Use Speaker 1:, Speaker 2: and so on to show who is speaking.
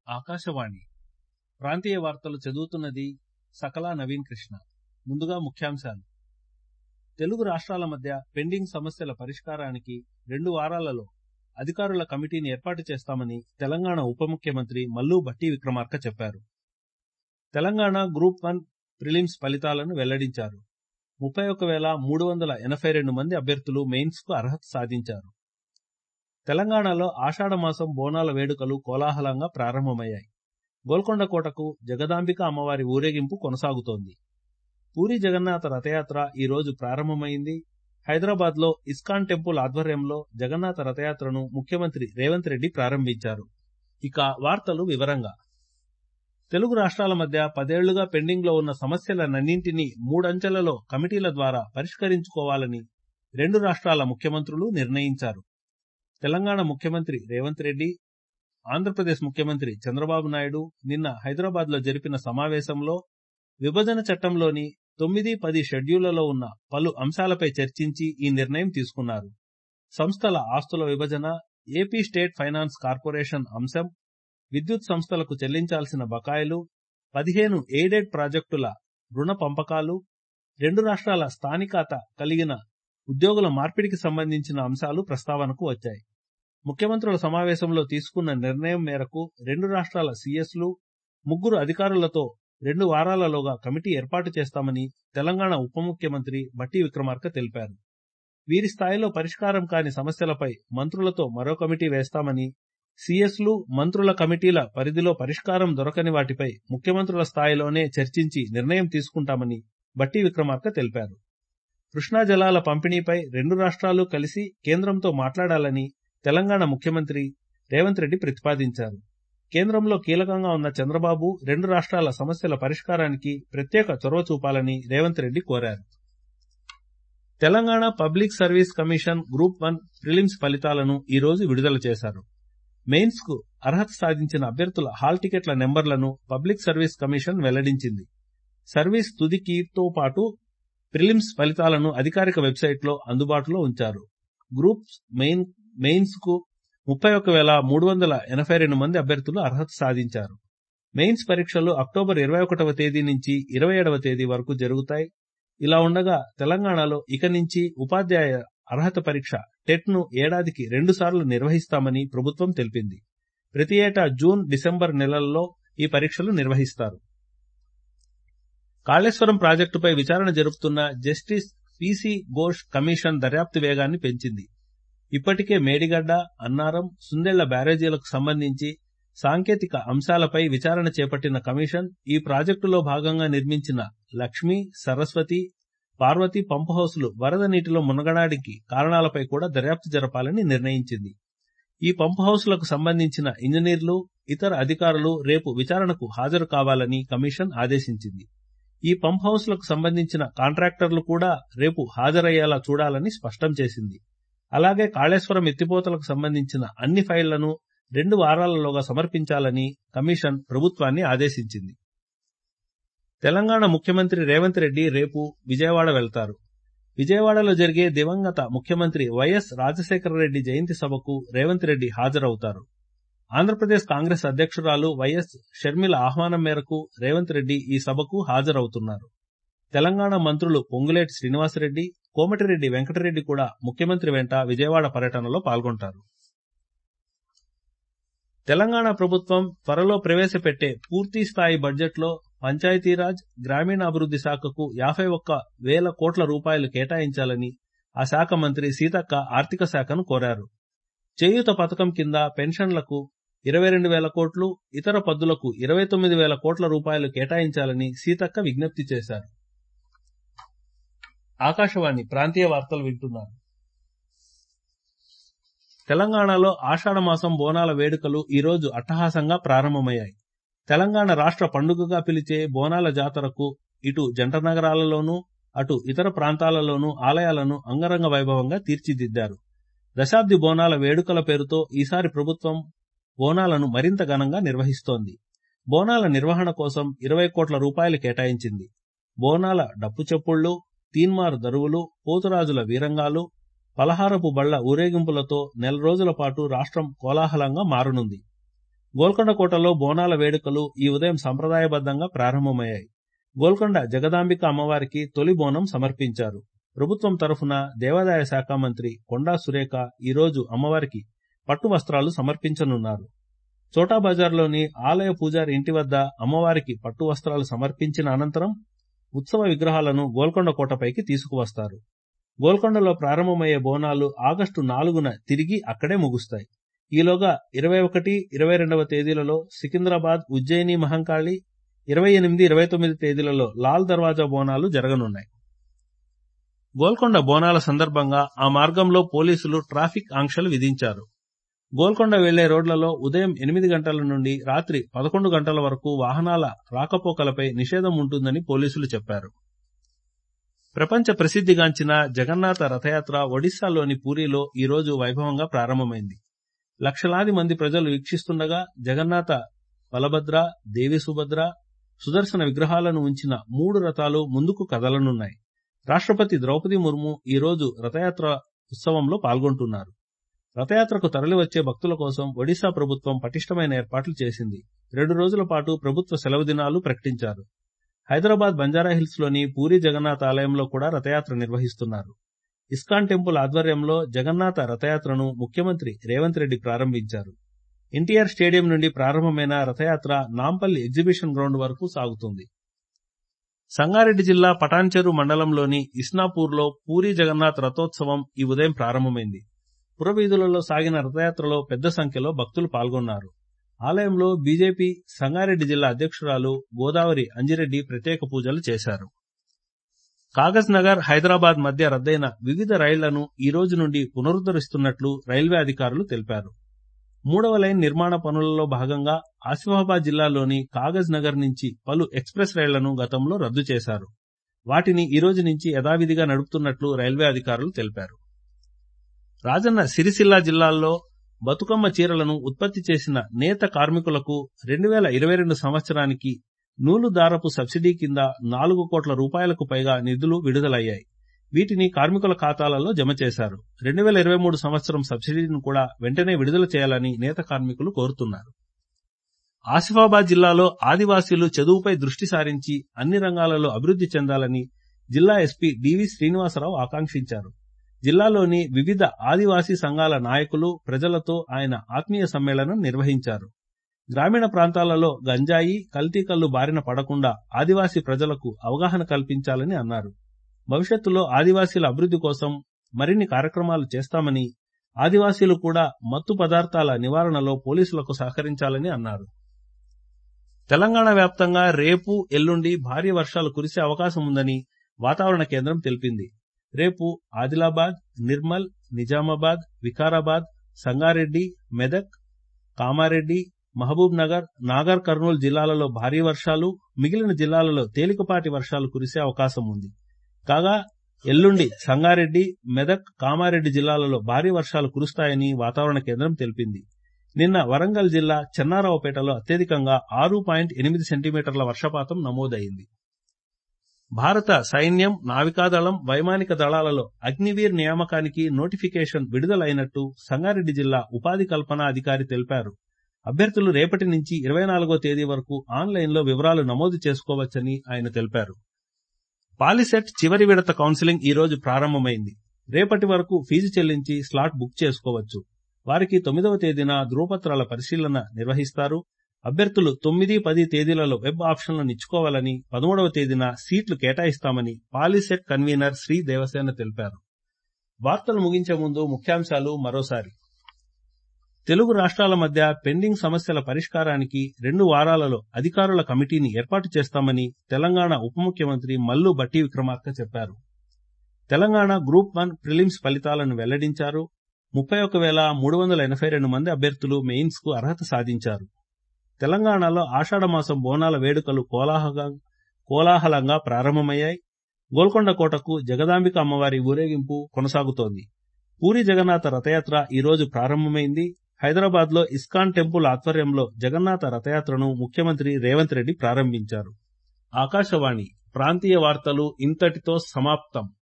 Speaker 1: ఆకాశవాణి ప్రాంతీయ వార్తలు చదువుతున్నది సకలా నవీన్ కృష్ణ ముందుగా ముఖ్యాంశాలు తెలుగు రాష్ట్రాల మధ్య పెండింగ్ సమస్యల పరిష్కారానికి రెండు వారాలలో అధికారుల కమిటీని ఏర్పాటు చేస్తామని తెలంగాణ ఉప ముఖ్యమంత్రి మల్లు భట్టి విక్రమార్క చెప్పారు తెలంగాణ గ్రూప్ వన్ ప్రిలిమ్స్ ఫలితాలను వెల్లడించారు ముప్పై ఒక్క వేల మూడు వందల ఎనభై రెండు మంది అభ్యర్థులు మెయిన్స్ కు అర్హత సాధించారు తెలంగాణలో ఆషాఢమాసం బోనాల వేడుకలు కోలాహలంగా ప్రారంభమయ్యాయి గోల్కొండ కోటకు జగదాంబిక అమ్మవారి ఊరేగింపు కొనసాగుతోంది పూరి జగన్నాథ రథయాత్ర ఈ రోజు ప్రారంభమైంది హైదరాబాద్ లో ఇస్కాన్ టెంపుల్ ఆధ్వర్యంలో జగన్నాథ రథయాత్రను ముఖ్యమంత్రి రేవంత్ రెడ్డి ప్రారంభించారు ఇక వార్తలు వివరంగా తెలుగు రాష్ట్రాల మధ్య పదేళ్లుగా పెండింగ్ లో ఉన్న సమస్యలన్నింటినీ మూడంచెలలో కమిటీల ద్వారా పరిష్కరించుకోవాలని రెండు రాష్ట్రాల ముఖ్యమంత్రులు నిర్ణయించారు తెలంగాణ ముఖ్యమంత్రి రేవంత్ రెడ్డి ఆంధ్రప్రదేశ్ ముఖ్యమంత్రి చంద్రబాబు నాయుడు నిన్న హైదరాబాద్ లో జరిపిన సమావేశంలో విభజన చట్టంలోని తొమ్మిది పది షెడ్యూళ్లలో ఉన్న పలు అంశాలపై చర్చించి ఈ నిర్ణయం తీసుకున్నారు సంస్థల ఆస్తుల విభజన ఏపీ స్టేట్ ఫైనాన్స్ కార్పొరేషన్ అంశం విద్యుత్ సంస్థలకు చెల్లించాల్సిన బకాయిలు పదిహేను ఎయిడెడ్ ప్రాజెక్టుల రుణ పంపకాలు రెండు రాష్ట్రాల స్థానికత కలిగిన ఉద్యోగుల మార్పిడికి సంబంధించిన అంశాలు ప్రస్తావనకు వచ్చాయి ముఖ్యమంత్రుల సమావేశంలో తీసుకున్న నిర్ణయం మేరకు రెండు రాష్ట్రాల సీఎస్లు ముగ్గురు అధికారులతో రెండు వారాలలోగా కమిటీ ఏర్పాటు చేస్తామని తెలంగాణ ఉప ముఖ్యమంత్రి బట్టి విక్రమార్క తెలిపారు వీరి స్థాయిలో పరిష్కారం కాని సమస్యలపై మంత్రులతో మరో కమిటీ వేస్తామని సీఎస్లు మంత్రుల కమిటీల పరిధిలో పరిష్కారం దొరకని వాటిపై ముఖ్యమంత్రుల స్థాయిలోనే చర్చించి నిర్ణయం తీసుకుంటామని బట్టి విక్రమార్క తెలిపారు కృష్ణా జలాల పంపిణీపై రెండు రాష్ట్రాలు కలిసి కేంద్రంతో మాట్లాడాలని తెలంగాణ ముఖ్యమంత్రి రేవంత్ రెడ్డి ప్రతిపాదించారు కేంద్రంలో కీలకంగా ఉన్న చంద్రబాబు రెండు రాష్ట్రాల సమస్యల పరిష్కారానికి ప్రత్యేక చొరవ చూపాలని రేవంత్ రెడ్డి కోరారు Telangana public service commission group one prelims ఫలితాలను ఈ రోజు విడుదల చేశారు మెయిన్స్ కు అర్హత సాధించిన అభ్యర్థుల హాల్ టికెట్ల నెంబర్లను పబ్లిక్ సర్వీస్ కమిషన్ వెల్లడించింది సర్వీస్ తుది కీతో పాటు ప్రిలిమ్స్ ఫలితాలను అధికారిక వెబ్సైట్ లో అందుబాటులో ఉంచారు గ్రూప్ మెయిన్ మెయిన్స్ కు ముప్పై ఒక్క వేల మూడు వందల ఎనభై రెండు మంది అభ్యర్థులు అర్హత సాధించారు మెయిన్స్ పరీక్షలు అక్టోబర్ ఇరవై ఒకటవ తేదీ నుంచి ఇరవై ఏడవ తేదీ వరకు జరుగుతాయి ఇలా ఉండగా తెలంగాణలో ఇక నుంచి ఉపాధ్యాయ అర్హత పరీక్ష టెట్ ను ఏడాదికి రెండు సార్లు నిర్వహిస్తామని ప్రభుత్వం తెలిపింది ప్రతి ఏటా జూన్ డిసెంబర్ నెలల్లో ఈ పరీక్షలు నిర్వహిస్తారు కాళేశ్వరం ప్రాజెక్టుపై విచారణ జరుపుతున్న జస్టిస్ పిసి ఘోష్ కమిషన్ దర్యాప్తు వేగాన్ని పెంచింది ఇప్పటికే మేడిగడ్డ అన్నారం సుందెళ్ల బ్యారేజీలకు సంబంధించి సాంకేతిక అంశాలపై విచారణ చేపట్టిన కమిషన్ ఈ ప్రాజెక్టులో భాగంగా నిర్మించిన లక్ష్మీ సరస్వతి పార్వతి పంపు హౌస్లు వరద నీటిలో మునగడానికి కారణాలపై కూడా దర్యాప్తు జరపాలని నిర్ణయించింది ఈ పంపు హౌస్లకు సంబంధించిన ఇంజనీర్లు ఇతర అధికారులు రేపు విచారణకు హాజరు కావాలని కమిషన్ ఆదేశించింది ఈ పంప్ హౌస్లకు సంబంధించిన కాంట్రాక్టర్లు కూడా రేపు హాజరయ్యేలా చూడాలని స్పష్టం చేసింది అలాగే కాళేశ్వరం ఎత్తిపోతలకు సంబంధించిన అన్ని ఫైళ్లను రెండు వారాలలోగా సమర్పించాలని కమిషన్ ప్రభుత్వాన్ని ఆదేశించింది తెలంగాణ ముఖ్యమంత్రి రేవంత్ రెడ్డి రేపు విజయవాడ వెళ్తారు విజయవాడలో జరిగే దివంగత ముఖ్యమంత్రి వైఎస్ రాజశేఖర రెడ్డి జయంతి సభకు రేవంత్ రెడ్డి హాజరవుతారు ఆంధ్రప్రదేశ్ కాంగ్రెస్ అధ్యక్షురాలు వైఎస్ షర్మిల ఆహ్వానం మేరకు రేవంత్ రెడ్డి ఈ సభకు హాజరవుతున్నారు తెలంగాణ మంత్రులు పొంగులేటి శ్రీనివాసరెడ్డి కోమటిరెడ్డి వెంకటరెడ్డి కూడా ముఖ్యమంత్రి వెంట విజయవాడ పర్యటనలో పాల్గొంటారు తెలంగాణ ప్రభుత్వం త్వరలో ప్రవేశపెట్టే పూర్తి స్థాయి బడ్జెట్లో పంచాయతీరాజ్ గ్రామీణాభివృద్ది శాఖకు యాభై ఒక్క వేల కోట్ల రూపాయలు కేటాయించాలని ఆ శాఖ మంత్రి సీతక్క ఆర్థిక శాఖను కోరారు చేయూత పథకం కింద పెన్షన్లకు ఇరవై రెండు వేల కోట్లు ఇతర పద్దులకు ఇరవై తొమ్మిది వేల కోట్ల రూపాయలు కేటాయించాలని సీతక్క విజ్ఞప్తి చేశారు ఆకాశవాణి ప్రాంతీయ వార్తలు వింటున్నారు తెలంగాణలో ఆషాఢమాసం బోనాల వేడుకలు ఈ రోజు అట్టహాసంగా ప్రారంభమయ్యాయి తెలంగాణ రాష్ట్ర పండుగగా పిలిచే బోనాల జాతరకు ఇటు జంట నగరాలలోనూ అటు ఇతర ప్రాంతాలలోనూ ఆలయాలను అంగరంగ వైభవంగా తీర్చిదిద్దారు దశాబ్ది బోనాల వేడుకల పేరుతో ఈసారి ప్రభుత్వం బోనాలను మరింత ఘనంగా నిర్వహిస్తోంది బోనాల నిర్వహణ కోసం ఇరవై కోట్ల రూపాయలు కేటాయించింది బోనాల డప్పు చెప్పుళ్లు తీన్మార్ దరువులు పోతురాజుల వీరంగాలు పలహారపు బళ్ల ఊరేగింపులతో నెల రోజుల పాటు రాష్ట్రం కోలాహలంగా మారనుంది గోల్కొండ కోటలో బోనాల వేడుకలు ఈ ఉదయం సంప్రదాయబద్దంగా ప్రారంభమయ్యాయి గోల్కొండ జగదాంబిక అమ్మవారికి తొలి బోనం సమర్పించారు ప్రభుత్వం తరఫున దేవాదాయ శాఖ మంత్రి కొండా సురేఖ ఈరోజు అమ్మవారికి పట్టు వస్త్రాలు సమర్పించనున్నారు చోటా బజార్లోని ఆలయ పూజారి ఇంటి వద్ద అమ్మవారికి పట్టు వస్త్రాలు సమర్పించిన అనంతరం ఉత్సవ విగ్రహాలను గోల్కొండ కోటపైకి తీసుకువస్తారు గోల్కొండలో ప్రారంభమయ్యే బోనాలు ఆగస్టు నాలుగున తిరిగి అక్కడే ముగుస్తాయి ఈలోగా ఇరవై ఒకటి ఇరవై రెండవ తేదీలలో సికింద్రాబాద్ ఉజ్జయిని మహంకాళి ఇరవై ఎనిమిది ఇరవై తొమ్మిది తేదీలలో లాల్ దర్వాజా బోనాలు జరగనున్నాయి గోల్కొండ బోనాల సందర్భంగా ఆ మార్గంలో పోలీసులు ట్రాఫిక్ ఆంక్షలు విధించారు గోల్కొండ వెళ్లే రోడ్లలో ఉదయం ఎనిమిది గంటల నుండి రాత్రి పదకొండు గంటల వరకు వాహనాల రాకపోకలపై నిషేధం ఉంటుందని పోలీసులు చెప్పారు ప్రపంచ ప్రసిద్ధిగాంచిన జగన్నాథ రథయాత్ర ఒడిశాలోని పూరిలో ఈరోజు వైభవంగా ప్రారంభమైంది లక్షలాది మంది ప్రజలు వీక్షిస్తుండగా జగన్నాథ బలభద్ర దేవి సుభద్ర సుదర్శన విగ్రహాలను ఉంచిన మూడు రథాలు ముందుకు కదలనున్నాయి రాష్ట్రపతి ద్రౌపది ముర్ము ఈరోజు రథయాత్ర ఉత్సవంలో పాల్గొంటున్నారు రథయాత్రకు తరలివచ్చే భక్తుల కోసం ఒడిశా ప్రభుత్వం పటిష్టమైన ఏర్పాట్లు చేసింది రెండు రోజుల పాటు ప్రభుత్వ సెలవు దినాలు ప్రకటించారు హైదరాబాద్ బంజారాహిల్స్ లోని పూరి జగన్నాథ్ ఆలయంలో కూడా రథయాత్ర నిర్వహిస్తున్నారు ఇస్కాన్ టెంపుల్ ఆధ్వర్యంలో జగన్నాథ రథయాత్రను ముఖ్యమంత్రి రేవంత్ రెడ్డి ప్రారంభించారు ఎన్టీఆర్ స్టేడియం నుండి ప్రారంభమైన రథయాత్ర నాంపల్లి ఎగ్జిబిషన్ గ్రౌండ్ వరకు సాగుతుంది సంగారెడ్డి జిల్లా పటాన్చెరు మండలంలోని ఇస్నాపూర్లో పూరి జగన్నాథ్ రథోత్సవం ఈ ఉదయం ప్రారంభమైంది పురవీధులలో సాగిన రథయాత్రలో పెద్ద సంఖ్యలో భక్తులు పాల్గొన్నారు ఆలయంలో బీజేపీ సంగారెడ్డి జిల్లా అధ్యక్షురాలు గోదావరి అంజిరెడ్డి ప్రత్యేక పూజలు చేశారు కాగజ్ నగర్ హైదరాబాద్ మధ్య రద్దయిన వివిధ రైళ్లను ఈ రోజు నుండి పునరుద్దరిస్తున్నట్లు రైల్వే అధికారులు తెలిపారు మూడవ లైన్ నిర్మాణ పనులలో భాగంగా ఆసిఫాబాద్ జిల్లాలోని కాగజ్ నగర్ నుంచి పలు ఎక్స్ప్రెస్ రైళ్లను గతంలో రద్దు చేశారు వాటిని ఈ రోజు నుంచి యథావిధిగా నడుపుతున్నట్లు రైల్వే అధికారులు తెలిపారు రాజన్న సిరిసిల్ల జిల్లాల్లో బతుకమ్మ చీరలను ఉత్పత్తి చేసిన నేత కార్మికులకు రెండు వేల ఇరవై రెండు సంవత్సరానికి నూలు దారపు సబ్సిడీ కింద నాలుగు కోట్ల రూపాయలకు పైగా నిధులు విడుదలయ్యాయి వీటిని కార్మికుల ఖాతాలలో జమ చేశారు రెండు వేల ఇరవై మూడు సంవత్సరం సబ్సిడీని కూడా వెంటనే విడుదల చేయాలని నేత కార్మికులు కోరుతున్నారు ఆసిఫాబాద్ జిల్లాలో ఆదివాసీలు చదువుపై దృష్టి సారించి అన్ని రంగాలలో అభివృద్ధి చెందాలని జిల్లా ఎస్పీ డివి శ్రీనివాసరావు ఆకాంక్షించారు జిల్లాలోని వివిధ ఆదివాసీ సంఘాల నాయకులు ప్రజలతో ఆయన ఆత్మీయ సమ్మేళనం నిర్వహించారు గ్రామీణ ప్రాంతాలలో గంజాయి కల్తీ కల్లు బారిన పడకుండా ఆదివాసీ ప్రజలకు అవగాహన కల్పించాలని అన్నారు భవిష్యత్తులో ఆదివాసీల అభివృద్ధి కోసం మరిన్ని కార్యక్రమాలు చేస్తామని ఆదివాసీలు కూడా మత్తు పదార్థాల నివారణలో పోలీసులకు సహకరించాలని అన్నారు తెలంగాణ వ్యాప్తంగా రేపు ఎల్లుండి భారీ వర్షాలు కురిసే అవకాశం ఉందని వాతావరణ కేంద్రం తెలిపింది రేపు ఆదిలాబాద్ నిర్మల్ నిజామాబాద్ వికారాబాద్ సంగారెడ్డి మెదక్ కామారెడ్డి మహబూబ్ నగర్ నాగర్ కర్నూలు జిల్లాలలో భారీ వర్షాలు మిగిలిన జిల్లాలలో తేలికపాటి వర్షాలు కురిసే అవకాశం ఉంది కాగా ఎల్లుండి సంగారెడ్డి మెదక్ కామారెడ్డి జిల్లాలలో భారీ వర్షాలు కురుస్తాయని వాతావరణ కేంద్రం తెలిపింది నిన్న వరంగల్ జిల్లా చెన్నారావుపేటలో అత్యధికంగా ఆరు పాయింట్ ఎనిమిది సెంటీమీటర్ల వర్షపాతం నమోదైంది భారత సైన్యం నావికాదళం వైమానిక దళాలలో అగ్నివీర్ నియామకానికి నోటిఫికేషన్ విడుదలైనట్టు సంగారెడ్డి జిల్లా ఉపాధి కల్పన అధికారి తెలిపారు అభ్యర్థులు రేపటి నుంచి ఇరవై నాలుగో తేదీ వరకు ఆన్లైన్లో వివరాలు నమోదు చేసుకోవచ్చని ఆయన తెలిపారు పాలిసెట్ చివరి విడత కౌన్సిలింగ్ ఈ రోజు ప్రారంభమైంది రేపటి వరకు ఫీజు చెల్లించి స్లాట్ బుక్ చేసుకోవచ్చు వారికి తొమ్మిదవ తేదీన ధృవపత్రాల పరిశీలన నిర్వహిస్తారు అభ్యర్థులు తొమ్మిది పది తేదీలలో వెబ్ ఆప్షన్లను ఇచ్చుకోవాలని పదమూడవ తేదీన సీట్లు కేటాయిస్తామని పాలిసెట్ కన్వీనర్ శ్రీ దేవసేన తెలిపారు వార్తలు ముగించే ముందు ముఖ్యాంశాలు మరోసారి తెలుగు రాష్ట్రాల మధ్య పెండింగ్ సమస్యల పరిష్కారానికి రెండు వారాలలో అధికారుల కమిటీని ఏర్పాటు చేస్తామని తెలంగాణ ఉప ముఖ్యమంత్రి మల్లు బట్టి విక్రమార్క చెప్పారు తెలంగాణ గ్రూప్ వన్ ప్రిలిమ్స్ ఫలితాలను వెల్లడించారు ముప్పై ఒక వేల మూడు వందల ఎనభై రెండు మంది అభ్యర్థులు మెయిన్స్ కు అర్హత సాధించారు తెలంగాణలో ఆషాఢమాసం బోనాల వేడుకలు కోలాహలంగా కోలాహలంగా ప్రారంభమయ్యాయి గోల్కొండ కోటకు జగదాంబిక అమ్మవారి ఊరేగింపు కొనసాగుతోంది పూరి జగన్నాథ రథయాత్ర ఈ రోజు ప్రారంభమైంది హైదరాబాద్ లో ఇస్కాన్ టెంపుల్ ఆధ్వర్యంలో జగన్నాథ రథయాత్రను ముఖ్యమంత్రి రేవంత్ రెడ్డి ప్రారంభించారు ఆకాశవాణి ప్రాంతీయ వార్తలు ఇంతటితో సమాప్తం